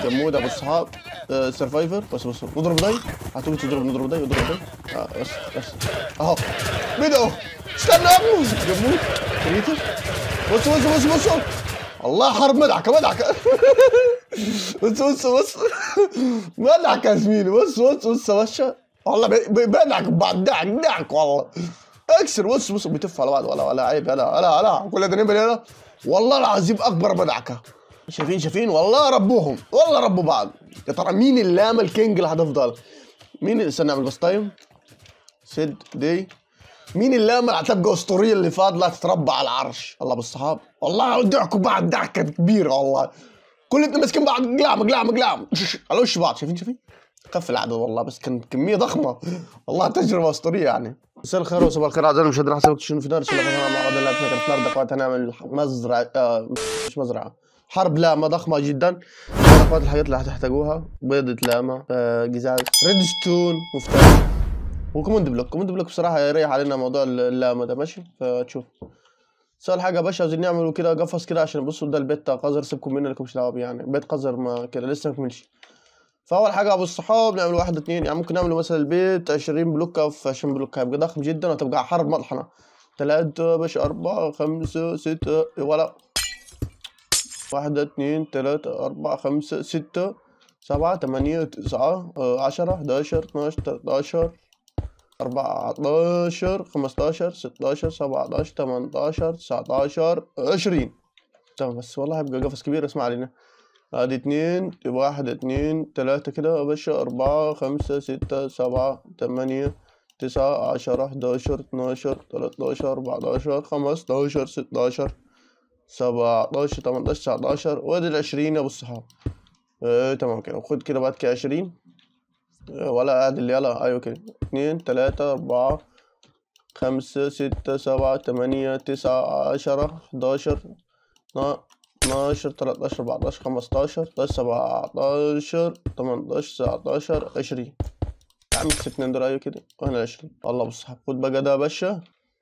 جمود ابو الصحاب آه سرفايفر بس بس نضرب داي هتقول تضرب نضرب داي نضرب داي آه بس بس اهو مين اهو استنى يا ابني جمود كريتر بص بص بص بص الله حرب مدعكه مدعكه بص بص بص مدعكه يا زميلي بص بص بص يا باشا والله بي- بي- بدعك بعد دعك دعك والله اكسر بص بص بتف على بعض ولا ولا عيب لا لا لا كل ده نبل هنا والله العظيم اكبر مدعكه شايفين شايفين والله ربوهم والله ربوا بعض يا ترى مين اللامه الكينج اللي هتفضل مين اللي استنى اعمل بس تايم سد دي مين اللامه اللي هتبقى اسطوريه اللي فاضله تتربى على العرش الله بالصحاب والله دعكوا بعض دعكه كبيره والله كل اتنين ماسكين بعض قلام قلام قلام على وش بعض شايفين شايفين خف العدد والله بس كان كميه ضخمه والله تجربه اسطوريه يعني مساء الخير وصباح الخير اعزائي المشاهدين حسب شنو في دار ان شاء الله خلينا مع بعض الله كانت النهارده اخوات هنعمل مزرعه آه مش مزرعه حرب لاما ضخمه جدا هذا اخوات الحاجات اللي هتحتاجوها بيضة لاما آه قزاز ريدستون مفتاح وكوموند بلوك كوموند بلوك بصراحه يريح علينا موضوع اللاما ده ماشي فتشوف سؤال حاجه يا باشا عاوزين نعمله كده قفص كده عشان بصوا ده البيت بتاع قذر سيبكم منه لكمش دعوه بيه يعني بيت قذر ما كده لسه ما كملش فاول حاجه ابو الصحاب نعمل واحد اتنين يعني ممكن نعمل مثلا البيت 20 بلوكه في 20 بلوكه هيبقى ضخم جدا وهتبقى حرب مطحنه تلاتة باش أربعة خمسة ستة ولا واحدة اتنين تلاتة أربعة خمسة ستة سبعة تمانية تسعة آه، عشرة حداشر اتناشر تلاتاشر أربعتاشر خمستاشر ستاشر سبعتاشر تمنتاشر تسعتاشر عشرين تمام بس والله هيبقى قفص كبير اسمع علينا ادي اتنين يبقى واحد اتنين تلاتة كده يا باشا أربعة خمسة ستة سبعة تمانية تسعة عشرة حداشر اتناشر تلاتاشر أربعتاشر خمستاشر ستاشر سبعتاشر تمنتاشر تسعتاشر وادي العشرين يا أبو الصحاب اه تمام كده وخد كده بعد كده عشرين اه ولا ادي اللي يلا أيوة كده اتنين تلاتة أربعة خمسة ستة سبعة تمانية تسعة عشرة حداشر اثنا- اتناشر تلاتاشر أربعتاشر خمستاشر تلاتاشر سبعتاشر تمنتاشر تسعتاشر عشرين يا عم كسبت اتنين دول أيوة كده وهنا عشرين الله بالصحاب خد بقى ده يا باشا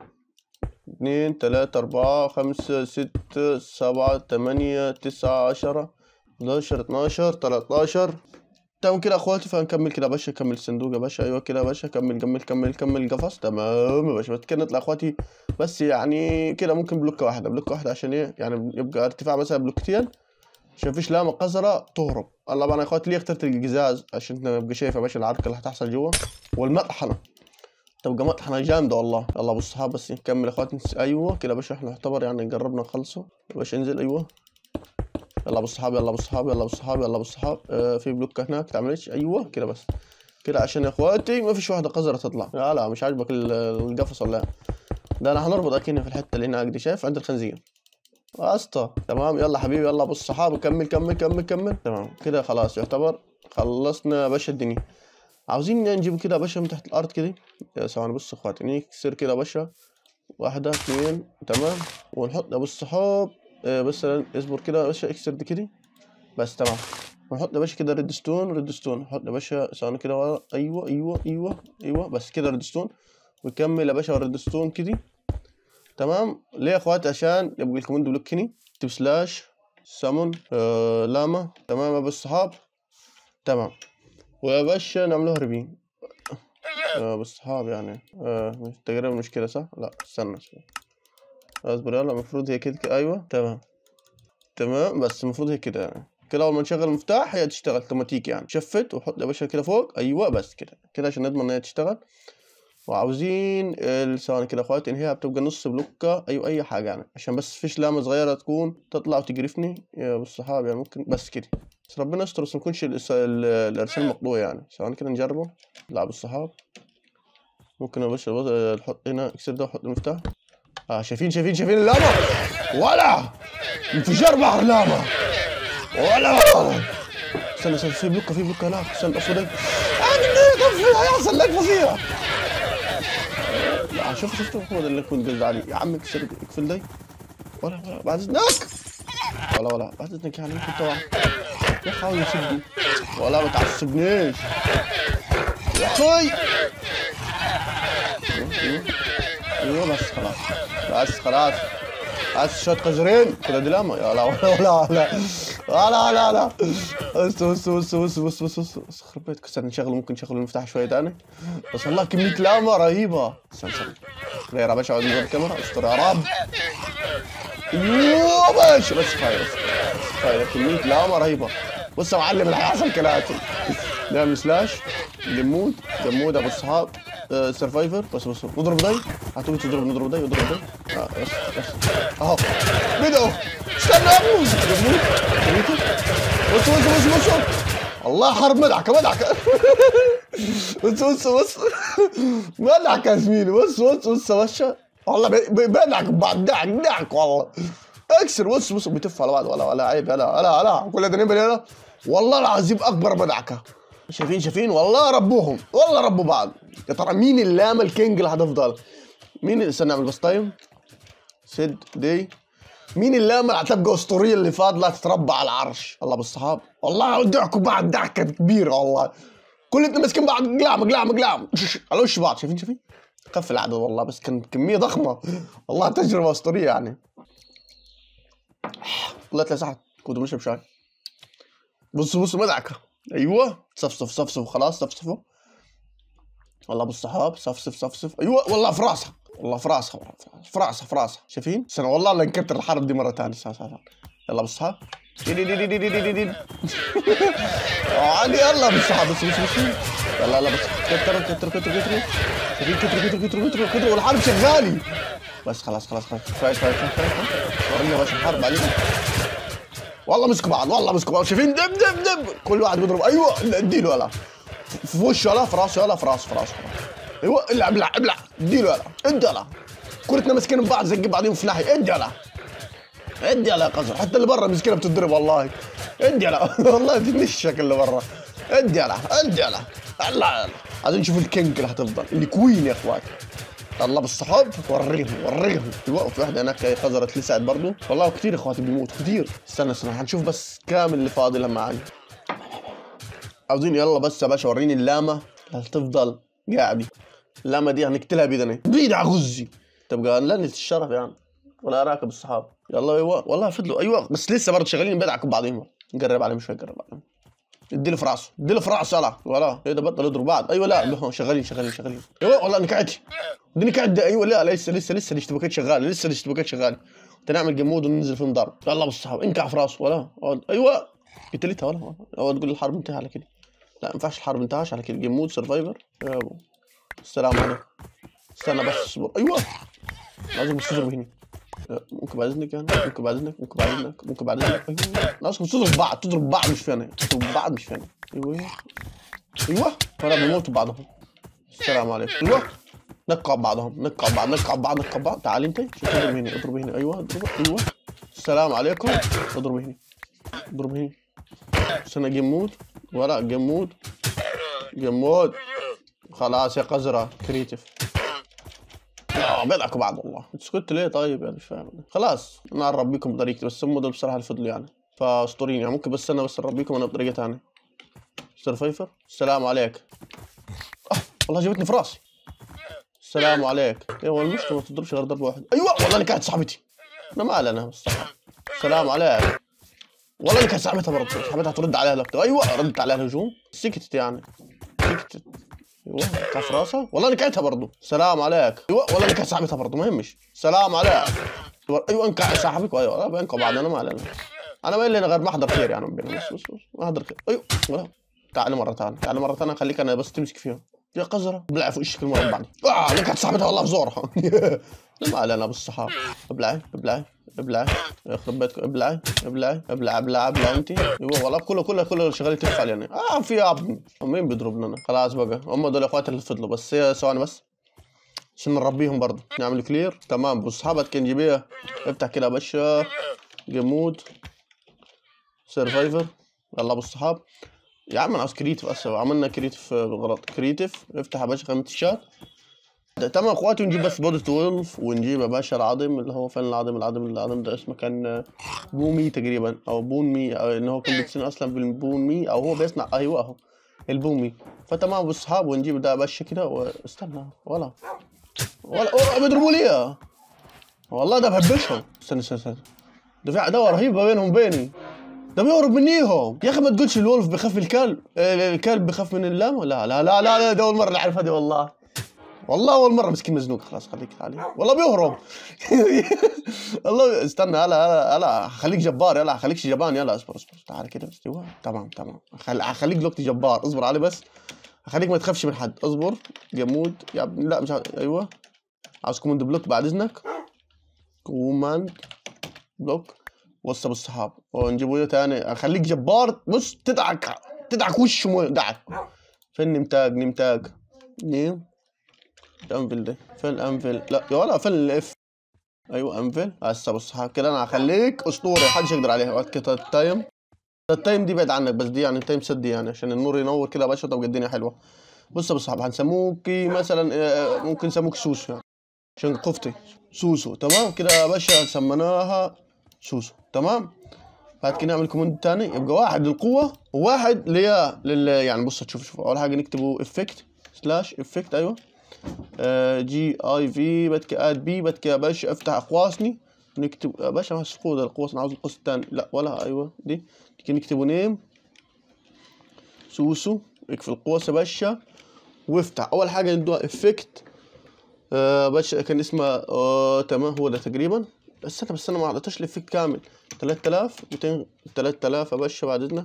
اتنين تلاتة أربعة خمسة ستة سبعة تمانية تسعة عشرة حداشر اتناشر تلاتاشر تمام كده يا اخواتي فهنكمل كده يا باشا كمل الصندوق يا باشا ايوه كده يا باشا كمل كمل كمل كمل قفص تمام يا باشا بس كده نطلع يا اخواتي بس يعني كده ممكن بلوكه واحده بلوكه واحده عشان ايه يعني يبقى ارتفاع مثلا بلوكتين عشان مفيش لامه قذره تهرب الله طبعا يا اخواتي ليه اخترت القزاز عشان انت تبقى شايف يا باشا العركه اللي هتحصل جوا والمطحنه تبقى مطحنه جامده والله يلا ابو الصحاب بس نكمل يا اخواتي ايوه كده يا باشا احنا نعتبر يعني قربنا نخلصه يا باشا انزل ايوه يلا ابو الصحاب يلا ابو الصحاب يلا ابو الصحاب يلا ابو الصحاب آه في بلوك هناك تعملش ايوه كده بس كده عشان يا اخواتي ما فيش واحده قذره تطلع لا لا مش عاجبك ال- القفص ولا إيه؟ ده انا هنربط اكيد في الحته اللي هناك دي شايف عند الخنزير اسطى تمام يلا حبيبي يلا ابو الصحاب كمل كمل كمل كمل تمام كده خلاص يعتبر خلصنا يا باشا الدنيا عاوزين نجيب كده يا باشا من تحت الارض كده يا ثواني بص يا اخواتي نكسر كده يا باشا واحدة اثنين تمام ونحط ابو الصحاب آه، مثلا اصبر كده يا باشا اكسر دي كده بس تمام ونحط يا باشا كده ريد ستون ريد ستون نحط يا باشا ثواني كده ورا ايوه ايوه ايوه ايوه بس كده ريد ستون وكمل يا باشا ريد ستون كده تمام ليه يا اخوات عشان يبقى الكوماند بلوك هني تب سلاش سامون آه لاما تمام يا ابو الصحاب تمام ويا باشا نعملوها ريبين آه بالصحاب يعني آه مش تقريبا مش كده صح؟ لا استنى شوي اصبر يلا المفروض هي كده كده ايوه تمام تمام بس المفروض هي كده يعني كده اول ما نشغل المفتاح هي تشتغل اوتوماتيك يعني شفت وحط يا باشا كده فوق ايوه بس كده كده عشان نضمن ان هي تشتغل وعاوزين الثواني كده يا اخواتي انهيها بتبقى نص بلوكة ايوه اي حاجة يعني عشان بس فيش لامة صغيرة تكون تطلع وتجرفني يا بالصحاب يعني ممكن بس كده بس ربنا يستر بس ما يكونش الإس- ال- الارسال مقطوع يعني ثواني كده نجربه لا بالصحاب ممكن يا باشا الوضع- نحط هنا اكسر ده ونحط المفتاح اه شايفين شايفين شايفين اللامة ولا انفجار بحر لامة ولا استنى استنى في بلوكة في بلوكة هناك استنى اصبر ده هيحصل لك فظيع لا شوف شوف شوف هو ده اللي كنت قصدي عليه يا عم اكسر اقفل ده ولا ولا بعد اذنك ولا ولا بعد اذنك يعني ممكن طبعا يا اخي حاول يسيبني ولا ما تعصبنيش يا اخوي ايوه ايوه بس خلاص بس خلاص بس شوية قزرين كده دلاما يا لا ولا ولا ولا لا لا لا بس بس بس بس بس بس بس بس خرب بيتك استنى نشغل ممكن نشغل المفتاح شوي تاني بس والله كمية لامة رهيبة استنى استنى غير يا باشا اقعد من الكاميرا استر يا رب يوه باشا بس كفاية بس كفاية كمية لامة رهيبة بص يا معلم اللي هيحصل كالاتي نعمل سلاش جمود جمود ابو الصحاب آه سرفايفر بس بس نضرب داي هتقول تضرب نضرب داي نضرب داي آه بس بس اهو بدأوا استنى يا ابوي جمود جمود بص بص بص بص الله حرب مدعكة مدعكة بص بص بص مدعكة يا زميلي بص بص بص يا باشا والله بي- بي- بدعك بعد دعك دعك والله اكسر بص بص بتف على بعض ولا ولا عيب لا لا لا كل ده نبل لا والله العظيم اكبر مدعكة شايفين شايفين والله ربوهم والله ربوا بعض يا ترى مين اللامة الكينج اللي هتفضل مين استنى نعمل بس تايم سد دي مين اللامة اللي هتبقى اسطورية اللي فاضلة تتربى على العرش الله بالصحاب والله اودعكم بعد دعكة كبيرة والله كل انتوا ماسكين بعض قلام قلام قلام على وش بعض شايفين شايفين خف العدد والله بس كان كمية ضخمة والله تجربة اسطورية يعني والله تلاقي ساعة كنت بشرب شاي بص بص مدعكة ايوه صفصف صفصف خلاص صفصفوا والله بالصحاب صفصف صفصف ايوه والله في راسها والله في راسها في راسها في راسها شايفين؟ سنة والله لا نكتر الحرب دي مرة ثانية سا- سا- سا. يلا بالصحاب دي- دي- دي- دي- دي- دي- دي- دي- دي. عادي يلا بالصحاب بس بس بس يلا يلا بس كتر كتر كتر كتر شايفين كتر كتر كتر كتر كتر والحرب شغالي بس خلاص خلاص خلاص كفايه كفايه كفايه كفايه ورينا بس الحرب عليكم والله مسكوا بعض والله مسكوا بعض شايفين دب دب دب كل واحد بيضرب ايوه اديله ولا في وشه ولا في راسه ولا في راسه في راسه ايوه ابلع ابلع ابلع اديله ولا ادي ولا كلتنا ماسكين بعض زق بعضهم في ناحيه ادي ولا ادي ولا يا قزر حتى اللي برا مسكينه بتضرب والله ادي ولا والله تنشك اللي برا ادي ولا ادي ولا الله الله عايزين نشوف الكينج اللي هتفضل الكوين يا اخوات الله بالصحاب وريهم وريهم ايوه في واحده هناك خزرت لسعد برضو والله كثير اخواتي بيموت كثير استنى استنى هنشوف بس كامل اللي فاضي لما معانا عاوزين يلا بس يا باشا وريني اللامه اللي هتفضل قاعده اللامه دي هنقتلها بيدنا بيد على غزي تبقى لنة الشرف يعني ولا راكب الصحاب يلا ايوه والله فضلوا ايوه بس لسه برضه شغالين بيدعكوا بعضهم نقرب عليهم شوي نقرب عليهم اديله في راسه اديله في راسه يلا ولا ايه ده بطل يضرب بعض ايوه لا لا، شغالين شغالين شغالين ايوه والله نكعت دي نكعت ايوه لا لسه لسه لسه الاشتباكات شغاله لسه الاشتباكات شغاله نعمل جمود وننزل فيهم ضرب يلا بالصحاب انكع في راسه ولا اقعد. ايوه قتلتها ولا هو تقول الحرب انتهى على كده لا ما ينفعش الحرب انتهاش على كده جمود سرفايفر يا ابو السلام عليكم استنى بس اصبر ايوه لازم تضرب هنا أه، ممكن بعد اذنك يعني ممكن بعد اذنك ممكن بعد اذنك ممكن بعد اذنك ايوه لازم تضرب بعض تضرب بعض مش فينا تضرب بعض مش فينا ايوه ايوه فانا بيموتوا بعضهم السلام عليكم ايوه نقع بعضهم نقع بعض نقع بعض نقع بعض تعال انت شوف اضرب هنا اضرب هنا ايوه اضرب ايوه السلام عليكم اضرب هنا اضرب هنا استنى جمود ورا جمود جمود خلاص يا قزرة كريتيف اه بيضحكوا بعض والله سكت ليه طيب يعني مش فاهم خلاص انا اربيكم بطريقتي بس هم دول بصراحه اللي فضلوا يعني فاسطوريين يعني ممكن بس انا بس اربيكم انا بطريقه ثانيه سرفايفر السلام عليك آه والله جابتني في راسي السلام عليك ايه هو المشكله ما تضربش غير ضربه واحده ايوه والله اللي كانت صاحبتي انا مالي انا بس السلام عليك والله اللي كانت صاحبتها برضه صاحبتها ترد عليها لقطه ايوه ردت عليها الهجوم سكتت يعني سكتت ايوه كان في راسها والله نكعتها برضه سلام عليك ايوه والله نكعت صاحبتها برضه ما يهمش سلام عليك ايوه انكع صاحبك ايوه لا بينكم بعض انا ما علينا انا ما لي غير ما احضر خير يعني بينهم بس بس بس ما احضر خير ايوه ولا تعالى مره ثانيه تعالى مره ثانيه خليك انا بس تمسك فيهم يا قزرة بلع في وشك المربع دي اه نكعت صاحبتها والله في زورها لا ما علينا بالصحاب ابلعي ابلعي ابلعي يخرب بيتكم ابلعي ابلعي ابلع ابلع ابلع انت ايوه والله كله كله كله شغال يتف علينا اه في يا ابني مين بيضربنا انا خلاص بقى هم دول اخواتي اللي فضلوا بس هي ثواني بس عشان نربيهم برضه نعمل كلير تمام بصحابك كان جيبيها افتح كده يا باشا جمود سرفايفر يلا بالصحاب يا عم انا عاوز كريتيف اسف عملنا كريتيف غلط كريتيف افتح يا باشا خانة الشات تمام اخواتي ونجيب بس بودي 12 ونجيب يا باشا العظم اللي هو فين العظم العظم العظم ده اسمه كان بومي تقريبا او بون مي أو ان هو كان بيتصنع اصلا بالبون مي او هو بيصنع ايوه اهو البومي فتمام بالصحاب ونجيب ده يا باشا كده واستنى ولا ولا أوه، بيضربوا لي إياه. والله ده بهبشهم استنى استنى استنى ده في عداوه رهيبه بينهم وبيني ده بيهرب منيهم يا اخي ما تقولش الولف بخاف من الكلب آه، الكلب بخاف من اللام لا لا لا لا, لا ده اول مره اللي اعرفها دي والله والله اول مره مسكين مزنوق خلاص خليك عليه والله بيهرب والله استنى هلا هلا هلا خليك جبار يلا خليك جبان يلا اصبر اصبر تعال كده بس جوا تمام تمام خل... خليك دلوقتي جبار اصبر علي بس خليك ما تخافش من حد اصبر جمود يا ابني لا مش ع... ايوه عاوز كوماند بلوك بعد اذنك كوماند بلوك وصل بالصحاب ونجيبه ايه تاني خليك جبار بص تدعك تدعك وش مو دعك فين نمتاج نمتاج نيم الانفل ده فين الانفل لا يا ولا فين الاف ايوه انفل هسه بص ها- كده انا هخليك اسطوري محدش يقدر عليها وقت كده التايم التايم دي بعد عنك بس دي يعني التايم سد دي يعني عشان النور ينور كده يا باشا تبقى الدنيا حلوه بص يا ابو صاحبي هنسموكي مثلا آه، ممكن نسموك سوسو يعني عشان قفتي سوسو تمام كده يا باشا سميناها سوسو تمام بعد كده نعمل كوماند تاني يبقى واحد للقوة وواحد ليا لل يعني بص تشوف شوف أول حاجة نكتبه افكت سلاش افكت أيوه آه، جي اي في بعد كده اد بي بعد كده يا باشا افتح اقواسني نكتب يا باشا ما القوس القوس انا عاوز القوس الثاني لا ولا ايوه دي كده نكتبه نيم سوسو اقفل القوس يا باشا وافتح اول حاجه ندوها افكت آه باشا كان اسمها آه تمام هو ده تقريبا بس انا بس انا ما عطيتش الافكت كامل 3000 200 3000 يا باشا بعد اذنك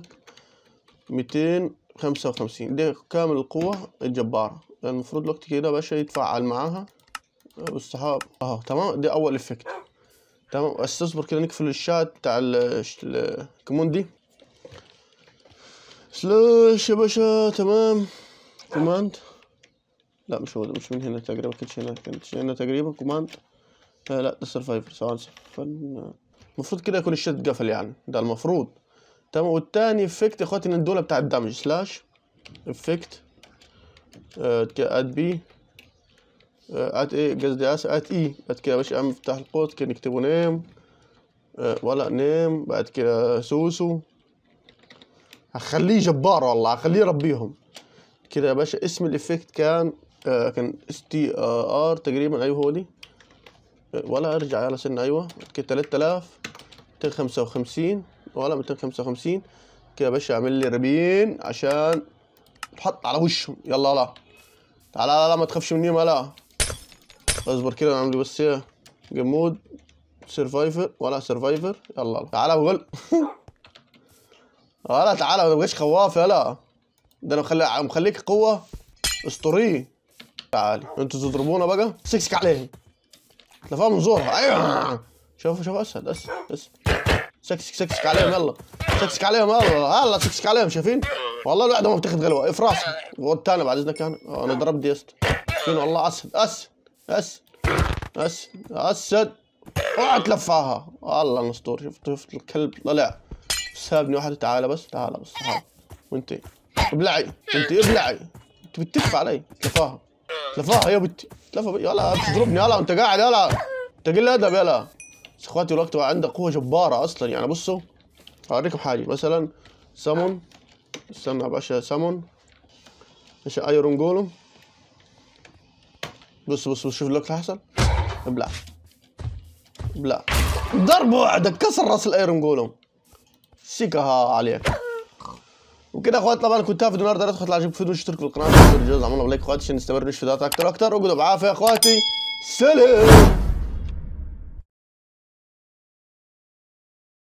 255 دي كامل القوة الجبارة يعني المفروض الوقت كده يا باشا يتفاعل معاها والسحاب اهو تمام دي اول افكت تمام بس اصبر كده نقفل الشات بتاع ال- ال- الكوموند دي سلاش يا باشا تمام كوماند لا مش هو ده مش من هنا تقريبا كانتش هنا كانتش هنا تقريبا كوماند لا لا ده سرفايفر سواء فن المفروض كده يكون الشات اتقفل يعني ده المفروض تمام والتاني افكت يا اخواتي الدولة بتاع الدمج سلاش افكت ات بي ات ايه قصدي اسف ات اي بعد كده يا باشا عم افتح القوس كده نكتبه نيم آه، ولا نيم بعد كده سوسو هخليه جبار والله هخليه يربيهم كده يا باشا اسم الافكت كان آه كان اس تي ار تقريبا ايوه هو دي آه، ولا ارجع يلا سنة ايوه كده 3000 255 ولا 255 كده يا باشا اعمل لي ربين عشان تحط على وشهم يلا لا تعال لا لا ما تخافش مني ما لا اصبر كده نعمل لي بس ايه جمود سرفايفر ولا سرفايفر يلا لا. تعال وقول ولا تعال ما تبقاش خواف يلا ده انا مخلي مخليك قوة اسطورية تعالي انتوا تضربونا بقى سكسك عليهم تلفها من زورها ايوه شوف شوف اسد اسد اسد سكسك سكسك عليهم يلا سكسك عليهم يلا يلا سكسك عليهم شايفين والله الواحدة ما بتاخد غلوة في راسها والتاني بعد اذنك يعني آه، انا ضربت دي اسد شنو والله اسد اسد اسد اسد اسد اوعى تلفاها والله الاسطوري شفت شفت الكلب طلع سابني واحد تعالى بس تعالى بس تعالى وانت ابلعي انت ابلعي انت بتلف علي تلفاها تلفاها يا بنتي تلفها بي. يلا بتضربني يلا وانت قاعد يلا انت قل ادب يلا بس اخواتي الوقت بقى عنده قوه جباره اصلا يعني بصوا اوريكم حاجه مثلا سمون استنى يا باشا سمون ايش ايرون جولم بص بص بص شوف الوقت اللي حصل ابلع ابلع ضربه واحده كسر راس الايرون جولم سيكها عليك وكده يا اخوات طبعا كنت هافد النهارده لا تخلوا عجبكم الفيديو اشتركوا في القناه وتفعلوا الجرس عملوا لايك اخواتي عشان نستمر في فيديوهات اكتر اكتر وقعدوا بعافيه يا اخواتي سلام